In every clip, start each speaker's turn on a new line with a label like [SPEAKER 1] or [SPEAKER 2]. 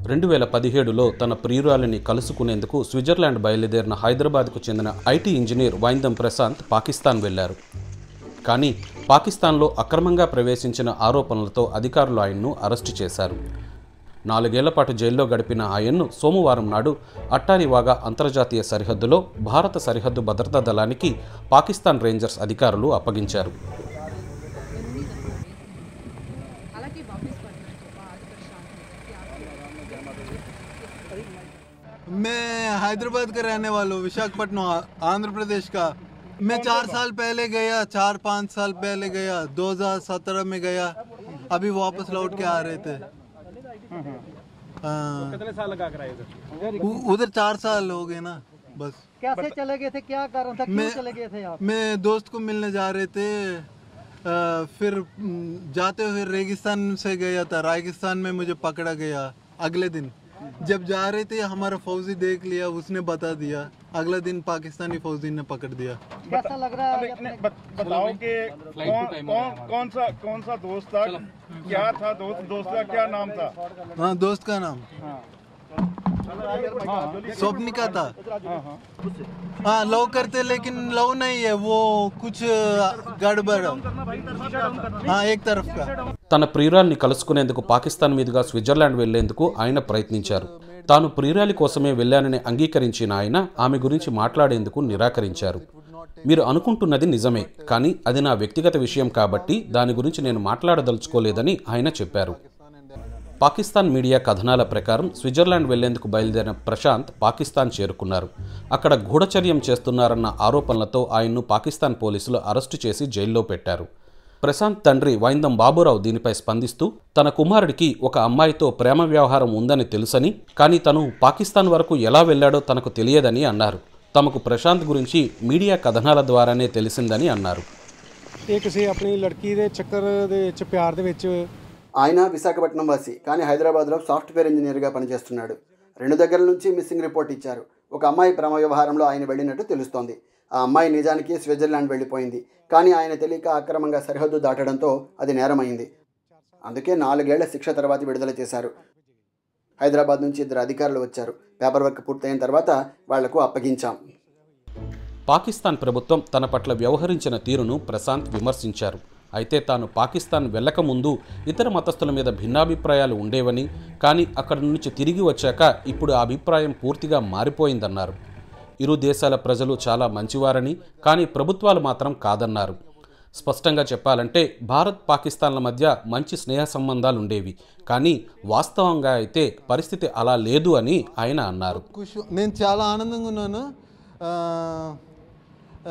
[SPEAKER 1] రెండు వేల పదిహేడులో తన ప్రియురాలిని కలుసుకునేందుకు స్విట్జర్లాండ్ బయలుదేరిన హైదరాబాద్కు చెందిన ఐటీ ఇంజనీర్ వైందం ప్రశాంత్ పాకిస్తాన్ వెళ్లారు కానీ పాకిస్తాన్లో అక్రమంగా ప్రవేశించిన ఆరోపణలతో అధికారులు ఆయన్ను అరెస్టు చేశారు నాలుగేళ్ల పాటు జైల్లో గడిపిన ఆయన్ను సోమవారం నాడు అట్టారివాగా అంతర్జాతీయ సరిహద్దులో భారత సరిహద్దు భద్రతా దళానికి పాకిస్తాన్ రేంజర్స్ అధికారులు అప్పగించారు
[SPEAKER 2] हालांकि वापस पढ़ने के बाद परेशान हो गए कि आप
[SPEAKER 3] मैं हैदराबाद का रहने वाला हूँ विशाखापट्टनम आ- आंध्र प्रदेश का मैं चार साल पहले गया चार पाँच साल पहले गया 2017 में गया अभी वापस लौट के आ रहे थे हाँ।
[SPEAKER 4] कितने साल लगा कर आए इधर
[SPEAKER 3] उ- उधर चार साल हो गए ना बस
[SPEAKER 5] कैसे चले गए थे क्या कारण था क्यों
[SPEAKER 3] मैं-
[SPEAKER 5] चले गए थे आप
[SPEAKER 3] मैं दोस्त को मिलने जा रहे थे अ, फिर म, जाते हुए रेगिस्तान से गया था रेगिस्तान में मुझे पकड़ा गया अगले दिन जब जा रहे थे हमारा फौजी देख लिया उसने बता दिया अगले दिन पाकिस्तानी फौजी ने पकड़ दिया
[SPEAKER 5] कैसा लग रहा है
[SPEAKER 4] नहीं, बत- बताओ कि कौन कौन कौन सा कौन सा दोस्त था क्या था दोस्त दोस्त का क्या नाम था
[SPEAKER 3] हाँ दोस्त का नाम स्वप्निका था हाँ लव करते लेकिन लव नहीं है वो कुछ गड़बड़ हाँ एक तरफ का
[SPEAKER 1] తన ప్రియురాల్ని కలుసుకునేందుకు పాకిస్తాన్ మీదుగా స్విట్జర్లాండ్ వెళ్లేందుకు ఆయన ప్రయత్నించారు తాను ప్రియురాలి కోసమే వెళ్ళానని అంగీకరించిన ఆయన ఆమె గురించి మాట్లాడేందుకు నిరాకరించారు మీరు అనుకుంటున్నది నిజమే కానీ అది నా వ్యక్తిగత విషయం కాబట్టి దాని గురించి నేను మాట్లాడదలుచుకోలేదని ఆయన చెప్పారు పాకిస్తాన్ మీడియా కథనాల ప్రకారం స్విట్జర్లాండ్ వెళ్లేందుకు బయలుదేరిన ప్రశాంత్ పాకిస్తాన్ చేరుకున్నారు అక్కడ గూఢచర్యం చేస్తున్నారన్న ఆరోపణలతో ఆయన్ను పాకిస్తాన్ పోలీసులు అరెస్టు చేసి జైల్లో పెట్టారు ప్రశాంత్ తండ్రి వైందం బాబురావు దీనిపై స్పందిస్తూ తన కుమారుడికి ఒక అమ్మాయితో ప్రేమ వ్యవహారం ఉందని తెలుసని కానీ తను పాకిస్తాన్ వరకు ఎలా వెళ్ళాడో తనకు తెలియదని అన్నారు తమకు ప్రశాంత్ గురించి మీడియా కథనాల ద్వారానే తెలిసిందని అన్నారు
[SPEAKER 6] ਇਹ ਕਿਸੇ ਆਪਣੀ ਲੜਕੀ ਦੇ ਚੱਕਰ ਦੇ ਵਿੱਚ ਪਿਆਰ ਦੇ ਵਿੱਚ
[SPEAKER 7] ఆయన విశాఖపట్నం వాసి కానీ హైదరాబాద్లో సాఫ్ట్వేర్ ఇంజనీర్గా పనిచేస్తున్నాడు రెండు దగ్గర నుంచి మిస్సింగ్ రిపోర్ట్ ఇచ్చారు ఒక అమ్మాయి ప్రేమ వ్యవహారంలో ఆయన వెళ్ళినట్టు తెలుస్తోంది ఆ అమ్మాయి నిజానికి స్విట్జర్లాండ్ వెళ్ళిపోయింది కానీ ఆయన తెలియక అక్రమంగా సరిహద్దు దాటడంతో అది నేరమైంది అందుకే నాలుగేళ్ల శిక్ష తర్వాత విడుదల చేశారు హైదరాబాద్ నుంచి ఇద్దరు అధికారులు వచ్చారు పేపర్ వర్క్ పూర్తయిన తర్వాత వాళ్లకు అప్పగించాం
[SPEAKER 1] పాకిస్తాన్ ప్రభుత్వం తన పట్ల వ్యవహరించిన తీరును ప్రశాంత్ విమర్శించారు అయితే తాను పాకిస్తాన్ వెళ్ళకముందు ఇతర మతస్థుల మీద భిన్నాభిప్రాయాలు ఉండేవని కానీ అక్కడి నుంచి తిరిగి వచ్చాక ఇప్పుడు ఆ అభిప్రాయం పూర్తిగా మారిపోయిందన్నారు ఇరు దేశాల ప్రజలు చాలా మంచివారని కానీ ప్రభుత్వాలు మాత్రం కాదన్నారు స్పష్టంగా చెప్పాలంటే భారత్ పాకిస్తాన్ల మధ్య మంచి స్నేహ సంబంధాలు ఉండేవి కానీ వాస్తవంగా అయితే పరిస్థితి అలా లేదు అని ఆయన అన్నారు
[SPEAKER 3] ఖుష్ నేను చాలా ఆనందంగా ఉన్నాను ఆ, ఆ,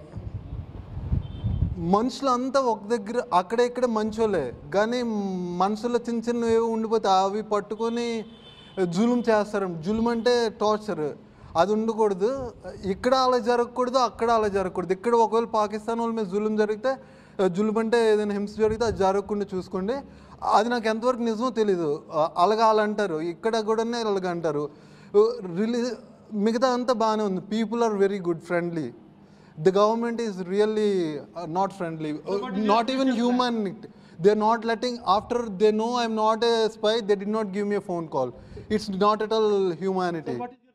[SPEAKER 3] మనుషులు అంతా ఒక దగ్గర అక్కడ ఇక్కడ మంచోలే కానీ మనసులో చిన్న చిన్నవి ఏవో ఉండిపోతే అవి పట్టుకొని జులుం చేస్తారు జులుం అంటే టార్చర్ అది ఉండకూడదు ఇక్కడ అలా జరగకూడదు అక్కడ అలా జరగకూడదు ఇక్కడ ఒకవేళ పాకిస్తాన్ వాళ్ళ మీద జులుం జరిగితే జులుం అంటే ఏదైనా హింస జరిగితే అది జరగకుండా చూసుకోండి అది నాకు ఎంతవరకు నిజమో తెలీదు అ- అలాగా అలా అంటారు ఇక్కడ కూడా అలాగ అంటారు రిలీ మిగతా అంతా బాగానే ఉంది people are very good friendly the government is really uh, not friendly uh, not even human they're not letting after they know i'm not a spy they did not give me a phone call it's not at all humanity